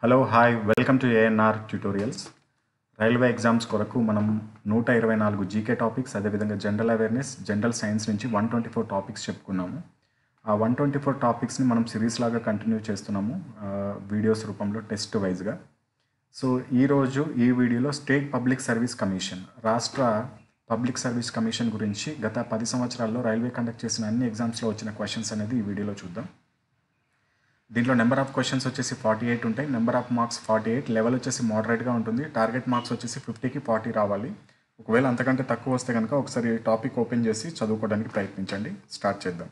hello hi welcome to ANR tutorials railway exams కొరకు మనం నూట ఇరవై నాలుగు జీకే టాపిక్స్ అదేవిధంగా జనరల్ అవేర్నెస్ జనరల్ సైన్స్ నుంచి వన్ ట్వంటీ ఫోర్ టాపిక్స్ చెప్పుకున్నాము ఆ వన్ ట్వంటీ ఫోర్ టాపిక్స్ని మనం సిరీస్ లాగా కంటిన్యూ చేస్తున్నాము వీడియోస్ రూపంలో టెస్ట్ వైజ్గా సో ఈరోజు ఈ వీడియోలో స్టేట్ పబ్లిక్ సర్వీస్ కమిషన్ రాష్ట్ర పబ్లిక్ సర్వీస్ కమిషన్ గురించి గత పది సంవత్సరాల్లో రైల్వే కండక్ట్ చేసిన అన్ని ఎగ్జామ్స్లో వచ్చిన క్వశ్చన్స్ అనేది ఈ వీడియోలో చూద్దాం దీంట్లో నెంబర్ ఆఫ్ క్వశ్చన్స్ వచ్చేసి ఫార్టీ ఎయిట్ ఉంటాయి number of marks forty eight level వచ్చేసి మోడరేట్గా ఉంటుంది టార్గెట్ మార్క్స్ వచ్చేసి ఫిఫ్టీకి ఫార్టీ రావాలి ఒకవేళ అంతకంటే తక్కువ వస్తే కనుక ఒకసారి టాపిక్ ఓపెన్ చేసి చదువుకోవడానికి ప్రయత్నించండి స్టార్ట్ చేద్దాం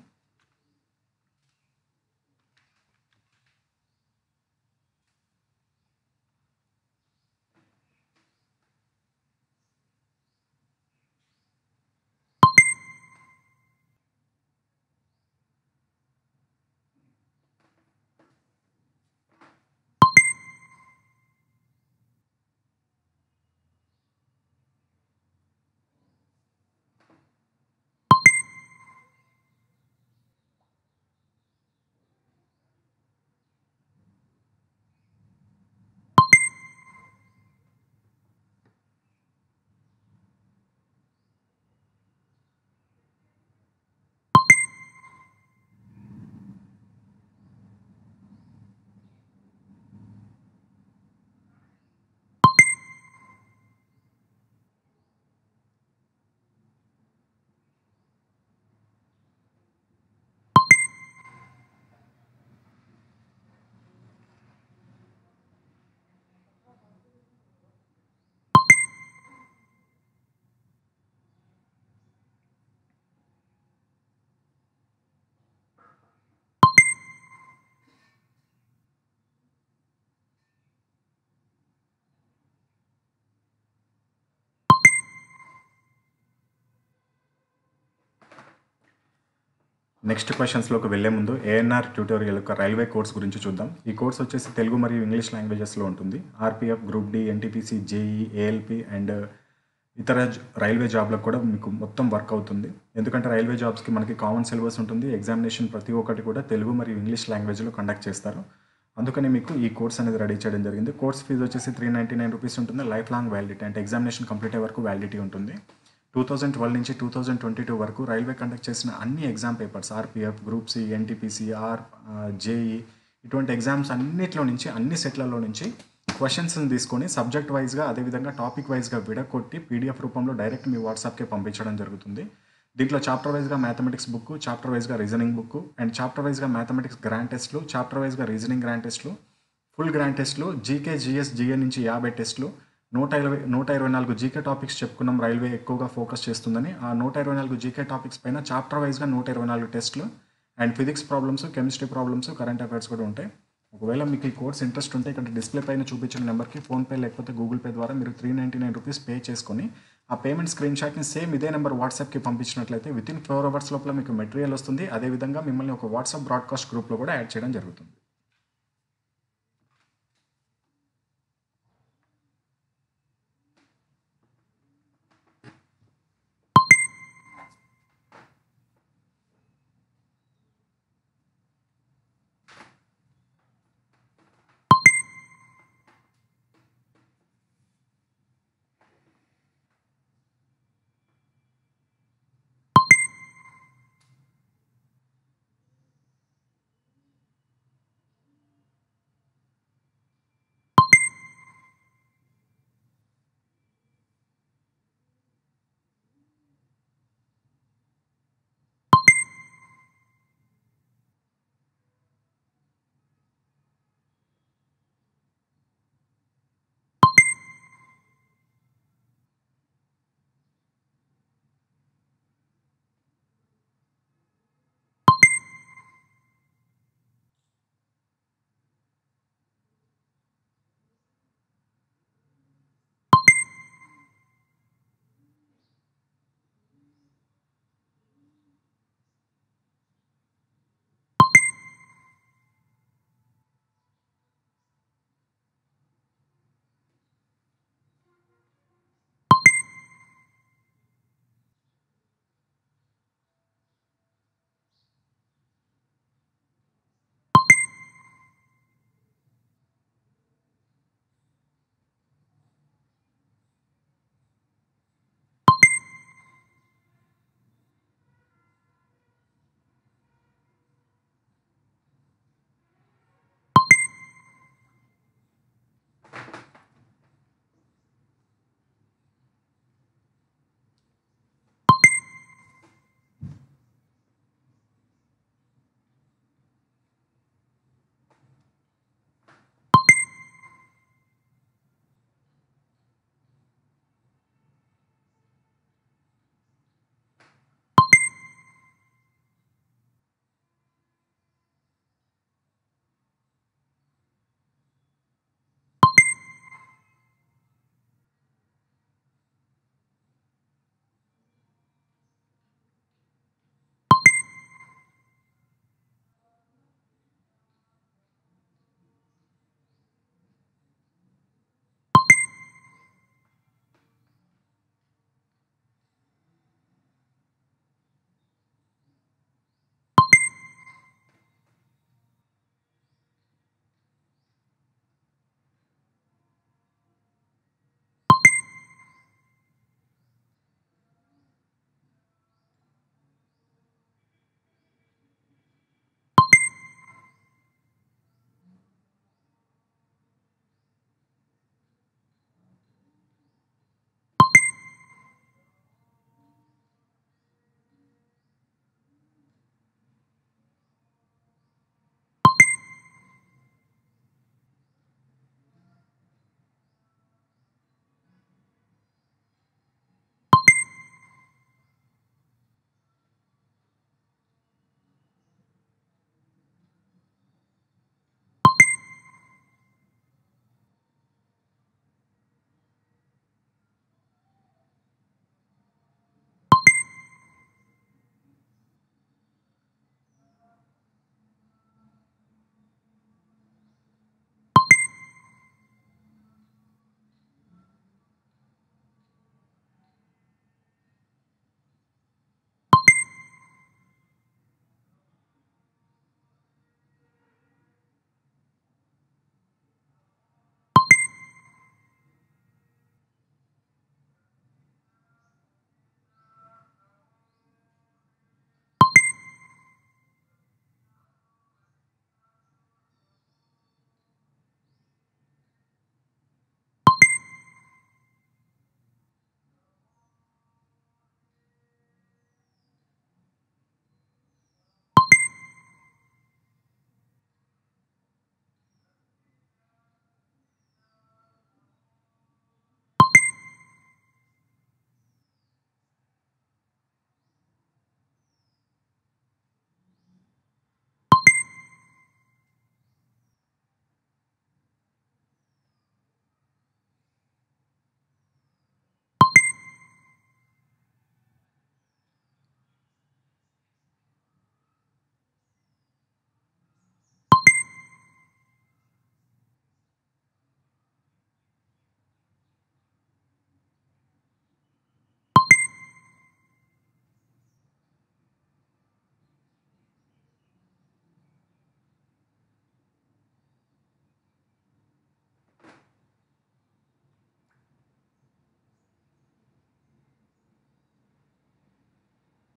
నెక్స్ట్ క్వశ్చన్స్లోకి వెళ్లే ముందు ఏఎన్ఆర్ ట్యూటోరియల్ యొక్క రైల్వే కోర్స్ గురించి చూద్దాం ఈ కోర్స్ వచ్చేసి తెలుగు మరియు ఇంగ్లీష్ లాంగ్వేజెస్లో ఉంటుంది RPF group D NTPC JE ALP and ఇతర జ- రైల్వే జాబ్లకు కూడా మీకు మొత్తం వర్క్ అవుతుంది ఎందుకంటే రైల్వే జాబ్స్కి మనకి కామన్ సిలబస్ ఉంటుంది ఎగ్జామినేషన్ ప్రతి ఒక్కటి కూడా తెలుగు మరియు ఇంగ్లీష్ లాంగ్వేజ్లో కండక్ట్ చేస్తారు అందుకని మీకు ఈ కోర్స్ అనేది రెడీ చేయడం జరిగింది కోర్స్ ఫీజు వచ్చేసి త్రీ నైంటీ నైన్ రూపీస్ ఉంటుంది లైఫ్ లాంగ్ వ్యాలిడిటీ అంటే ఎగ్జామినేషన్ కంప్లీట్ అయ్యే వరకు వ్యాలిడిటీ ఉంటుంది టూ థౌజండ్ ట్వెల్వ్ నుంచి టూ థౌజండ్ ట్వంటీ టూ వరకు రైల్వే కండక్ట్ చేసిన అన్ని exam papers RPF group C NTPC or JE ఇటువంటి ఎగ్జామ్స్ అన్నిట్లో నుంచి అన్ని సెట్లలో నుంచి క్వశ్చన్స్ని తీసుకొని సబ్జెక్ట్ వైజ్గా అదేవిధంగా టాపిక్ వైజ్గా విడగొట్టి పీడిఎఫ్ రూపంలో డైరెక్ట్ మీ వాట్సాప్కే పంపించడం జరుగుతుంది దీంట్లో చాప్టర్ వైజ్గా మ్యాథమెటిక్స్ బుక్ చాప్టర్ వైజ్గా రీజనింగ్ బుక్ అండ్ చాప్టర్ వైజ్గా మ్యాథమెటిక్స్ గ్రాండ్ టెస్ట్లు చాప్టర్ వైజ్గా రీజనింగ్ గ్రాండ్ టెస్ట్లు ఫుల్ గ్రాండ్ టెస్ట్లు జీకే జిఎస్ జిఏ నుంచి యాభై టెస్ట్లు నూట ఇరవై నూట ఇరవై నాలుగు జీకే టాపిక్స్ చెప్పుకున్నాం రైల్వే ఎక్కువగా ఫోకస్ చేస్తుందని ఆ నూట ఇరవై నాలుగు జీకే టాపిక్స్ పైన చాప్టర్ వైజ్గా నూట ఇరవై నాలుగు టెస్ట్లు and physics problems chemistry problems current affairs కూడా ఉంటాయి ఒకవేళ మీకు ఈ కోర్స్ ఇంట్రెస్ట్ ఉంటే ఇక్కడ డిస్ప్లే పైన చూపించిన నెంబర్కి ఫోన్పే లేకపోతే గూగుల్ పే ద్వారా మీరు three ninety nine rupees pay చేసుకొని ఆ పేమెంట్ స్క్రీన్ షాట్ని సేమ్ ఇదే నెంబర్ వాట్సాప్కి పంపించినట్లయితే విత్ ఇన్ ఫోర్ అవర్స్ లోపల మీకు మెటీరియల్ వస్తుంది అదేవిధంగా మిమ్మల్ని ఒక వాట్సాప్ బ్రాడ్కాస్ట్ గ్రూప్లో కూడా యాడ్ చేయడం జరుగుతుంది